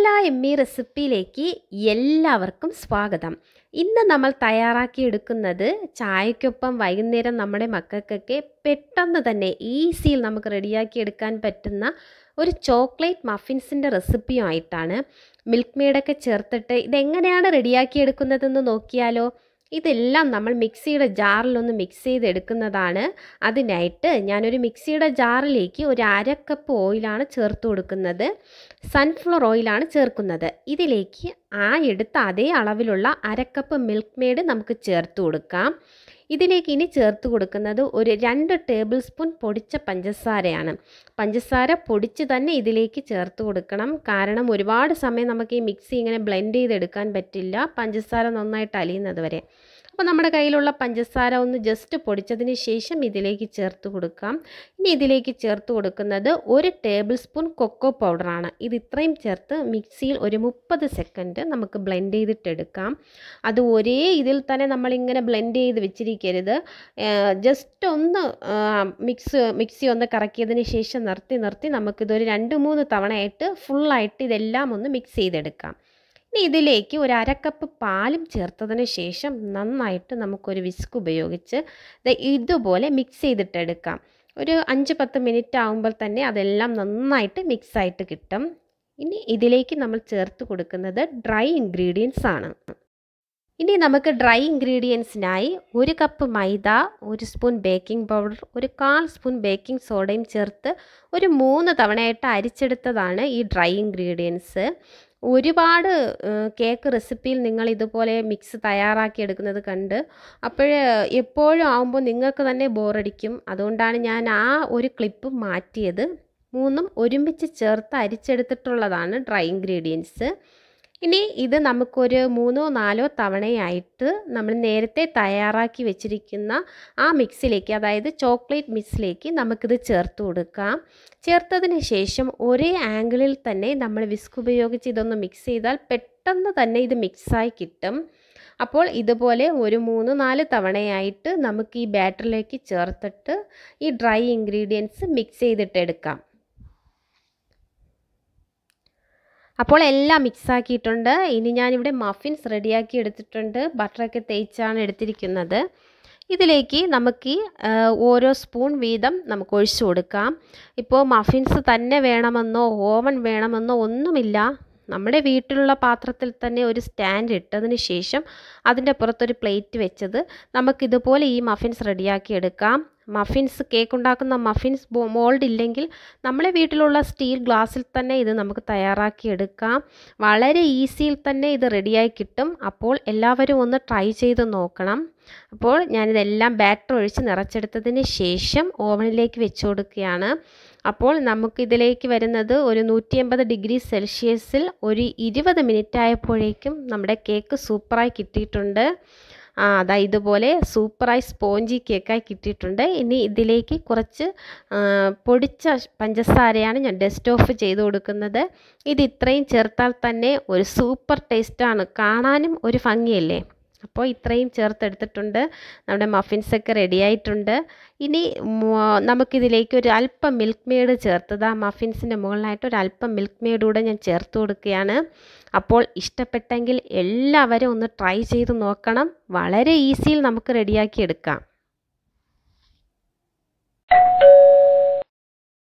എല്ലാ M E റെസിപ്പിയിലേക്ക് എല്ലാവർക്കും സ്വാഗതം ഇന്ന് നമ്മൾ തയ്യാറാക്കിയെടുക്കുന്നത് ചായക്കൊപ്പം വൈകുന്നേരം നമ്മുടെ മക്കൾക്കൊക്കെ പെട്ടെന്ന് തന്നെ ഈസിയിൽ നമുക്ക് റെഡിയാക്കി എടുക്കാൻ പറ്റുന്ന ഒരു ചോക്ലേറ്റ് മഫിൻസിൻ്റെ റെസിപ്പിയുമായിട്ടാണ് മിൽക്ക് മെയ്ഡൊക്കെ ചേർത്തിട്ട് ഇതെങ്ങനെയാണ് റെഡിയാക്കി എടുക്കുന്നതെന്ന് നോക്കിയാലോ ഇതെല്ലാം നമ്മൾ മിക്സിയുടെ ജാറിലൊന്ന് മിക്സ് ചെയ്തെടുക്കുന്നതാണ് അതിനായിട്ട് ഞാനൊരു മിക്സിയുടെ ജാറിലേക്ക് ഒരു അര കപ്പ് ഓയിലാണ് ചേർത്ത് കൊടുക്കുന്നത് സൺഫ്ലവർ ഓയിലാണ് ചേർക്കുന്നത് ഇതിലേക്ക് ആ എടുത്ത അതേ അളവിലുള്ള അര കപ്പ് മിൽക്ക് മെയ്ഡ് നമുക്ക് ചേർത്ത് കൊടുക്കാം ഇതിലേക്ക് ഇനി ചേർത്ത് കൊടുക്കുന്നത് ഒരു രണ്ട് ടേബിൾ സ്പൂൺ പൊടിച്ച പഞ്ചസാരയാണ് പഞ്ചസാര പൊടിച്ച് തന്നെ ഇതിലേക്ക് ചേർത്ത് കൊടുക്കണം കാരണം ഒരുപാട് സമയം നമുക്ക് ഈ മിക്സി ഇങ്ങനെ ബ്ലെൻഡ് ചെയ്തെടുക്കാൻ പറ്റില്ല പഞ്ചസാര നന്നായിട്ട് അലിയുന്നത് വരെ അപ്പോൾ നമ്മുടെ കയ്യിലുള്ള പഞ്ചസാര ഒന്ന് ജസ്റ്റ് പൊടിച്ചതിന് ശേഷം ഇതിലേക്ക് ചേർത്ത് കൊടുക്കാം ഇനി ഇതിലേക്ക് ചേർത്ത് കൊടുക്കുന്നത് ഒരു ടേബിൾ സ്പൂൺ കൊക്കോ പൗഡറാണ് ഇത് ഇത്രയും ചേർത്ത് മിക്സിയിൽ ഒരു മുപ്പത് സെക്കൻഡ് നമുക്ക് ബ്ലെൻഡ് ചെയ്തിട്ടെടുക്കാം അത് ഒരേ ഇതിൽ തന്നെ നമ്മളിങ്ങനെ ബ്ലെൻഡ് ചെയ്ത് വെച്ചിരിക്കരുത് ജസ്റ്റ് ഒന്ന് മിക്സ് മിക്സി ഒന്ന് കറക്കിയതിന് ശേഷം നിർത്തി നിർത്തി നമുക്കിതൊരു രണ്ട് മൂന്ന് തവണയായിട്ട് ഫുള്ളായിട്ട് ഇതെല്ലാം ഒന്ന് മിക്സ് ചെയ്തെടുക്കാം ഇനി ഇതിലേക്ക് ഒരു അരക്കപ്പ് പാലും ചേർത്തതിന് ശേഷം നന്നായിട്ട് നമുക്കൊരു വിസ്ക് ഉപയോഗിച്ച് ഇതുപോലെ മിക്സ് ചെയ്തിട്ടെടുക്കാം ഒരു അഞ്ച് പത്ത് മിനിറ്റ് ആകുമ്പോൾ തന്നെ അതെല്ലാം നന്നായിട്ട് മിക്സായിട്ട് കിട്ടും ഇനി ഇതിലേക്ക് നമ്മൾ ചേർത്ത് കൊടുക്കുന്നത് ഡ്രൈ ഇൻഗ്രീഡിയൻസ് ആണ് ഇനി നമുക്ക് ഡ്രൈ ഇൻഗ്രീഡിയൻസിനായി ഒരു കപ്പ് മൈദ ഒരു സ്പൂൺ ബേക്കിംഗ് പൗഡർ ഒരു കാൽ സ്പൂൺ ബേക്കിംഗ് സോഡയും ചേർത്ത് ഒരു മൂന്ന് തവണയായിട്ട് അരിച്ചെടുത്തതാണ് ഈ ഡ്രൈ ഇൻഗ്രീഡിയൻസ് ഒരുപാട് കേക്ക് റെസിപ്പിയിൽ നിങ്ങൾ ഇതുപോലെ മിക്സ് തയ്യാറാക്കി എടുക്കുന്നത് കണ്ട് അപ്പോൾ എപ്പോഴും ആകുമ്പോൾ നിങ്ങൾക്ക് തന്നെ ബോറടിക്കും അതുകൊണ്ടാണ് ഞാൻ ആ ഒരു ക്ലിപ്പ് മാറ്റിയത് മൂന്നും ഒരുമിച്ച് ചേർത്ത് അരിച്ചെടുത്തിട്ടുള്ളതാണ് ഡ്രൈ ഇൻഗ്രീഡിയൻസ് ഇനി ഇത് നമുക്കൊരു മൂന്നോ നാലോ തവണയായിട്ട് നമ്മൾ നേരത്തെ തയ്യാറാക്കി വെച്ചിരിക്കുന്ന ആ മിക്സിലേക്ക് അതായത് ചോക്ലേറ്റ് മിക്സിലേക്ക് നമുക്കിത് ചേർത്ത് കൊടുക്കാം ചേർത്തതിന് ശേഷം ഒരേ ആംഗിളിൽ തന്നെ നമ്മൾ വിസ്ക് ഉപയോഗിച്ച് ഇതൊന്ന് മിക്സ് ചെയ്താൽ പെട്ടെന്ന് തന്നെ ഇത് മിക്സായി കിട്ടും അപ്പോൾ ഇതുപോലെ ഒരു മൂന്ന് നാല് തവണയായിട്ട് നമുക്ക് ഈ ബാറ്ററിലേക്ക് ചേർത്തിട്ട് ഈ ഡ്രൈ ഇൻഗ്രീഡിയൻസ് മിക്സ് ചെയ്തിട്ടെടുക്കാം അപ്പോൾ എല്ലാം മിക്സ് ആക്കിയിട്ടുണ്ട് ഇനി ഞാനിവിടെ മഫിൻസ് റെഡിയാക്കി എടുത്തിട്ടുണ്ട് ബട്ടറൊക്കെ തേച്ചാണ് എടുത്തിരിക്കുന്നത് ഇതിലേക്ക് നമുക്ക് ഓരോ സ്പൂൺ വീതം നമുക്ക് ഒഴിച്ചു കൊടുക്കാം ഇപ്പോൾ മഫിൻസ് തന്നെ വേണമെന്നോ ഓവൻ വേണമെന്നോ ഒന്നുമില്ല നമ്മുടെ വീട്ടിലുള്ള പാത്രത്തിൽ തന്നെ ഒരു സ്റ്റാൻഡ് ഇട്ടതിന് ശേഷം അതിൻ്റെ പുറത്തൊരു പ്ലേറ്റ് വെച്ചത് നമുക്കിതുപോലെ ഈ മഫിൻസ് റെഡിയാക്കി എടുക്കാം മഫിൻസ് കേക്ക് ഉണ്ടാക്കുന്ന മഫിൻസ് മോൾഡ് ഇല്ലെങ്കിൽ നമ്മളെ വീട്ടിലുള്ള സ്റ്റീൽ ഗ്ലാസ്സിൽ തന്നെ ഇത് നമുക്ക് തയ്യാറാക്കി എടുക്കാം വളരെ ഈസിയിൽ തന്നെ ഇത് റെഡിയായി കിട്ടും അപ്പോൾ എല്ലാവരും ഒന്ന് ട്രൈ ചെയ്ത് നോക്കണം അപ്പോൾ ഞാനിതെല്ലാം ബാറ്റർ ഒഴിച്ച് നിറച്ചെടുത്തതിന് ശേഷം ഓവനിലേക്ക് വെച്ച് കൊടുക്കുകയാണ് അപ്പോൾ നമുക്കിതിലേക്ക് വരുന്നത് ഒരു നൂറ്റി എൺപത് ഡിഗ്രി സെൽഷ്യസിൽ ഒരു ഇരുപത് മിനിറ്റ് ആയപ്പോഴേക്കും നമ്മുടെ കേക്ക് സൂപ്പറായി കിട്ടിയിട്ടുണ്ട് ആ അതാ ഇതുപോലെ സൂപ്പറായി സ്പോഞ്ചി കേക്കായി കിട്ടിയിട്ടുണ്ട് ഇനി ഇതിലേക്ക് കുറച്ച് പൊടിച്ച പഞ്ചസാരയാണ് ഞാൻ ഡസ്റ്റ് ഓഫ് ചെയ്ത് കൊടുക്കുന്നത് ഇത് ഇത്രയും ചേർത്താൽ തന്നെ ഒരു സൂപ്പർ ടേസ്റ്റാണ് കാണാനും ഒരു ഭംഗിയല്ലേ അപ്പോൾ ഇത്രയും ചേർത്തെടുത്തിട്ടുണ്ട് നമ്മുടെ മഫിൻസൊക്കെ റെഡി ആയിട്ടുണ്ട് ഇനി നമുക്കിതിലേക്ക് ഒരു അല്പം മിൽക്ക് മെയ്ഡ് ചേർത്തത് ആ മഫിൻസിൻ്റെ മുകളിലായിട്ട് ഒരു അല്പം മിൽക്ക് മെയ്ഡ് കൂടെ ഞാൻ ചേർത്ത് കൊടുക്കുകയാണ് അപ്പോൾ ഇഷ്ടപ്പെട്ടെങ്കിൽ എല്ലാവരും ഒന്ന് ട്രൈ ചെയ്ത് നോക്കണം വളരെ ഈസിയിൽ നമുക്ക് റെഡിയാക്കി എടുക്കാം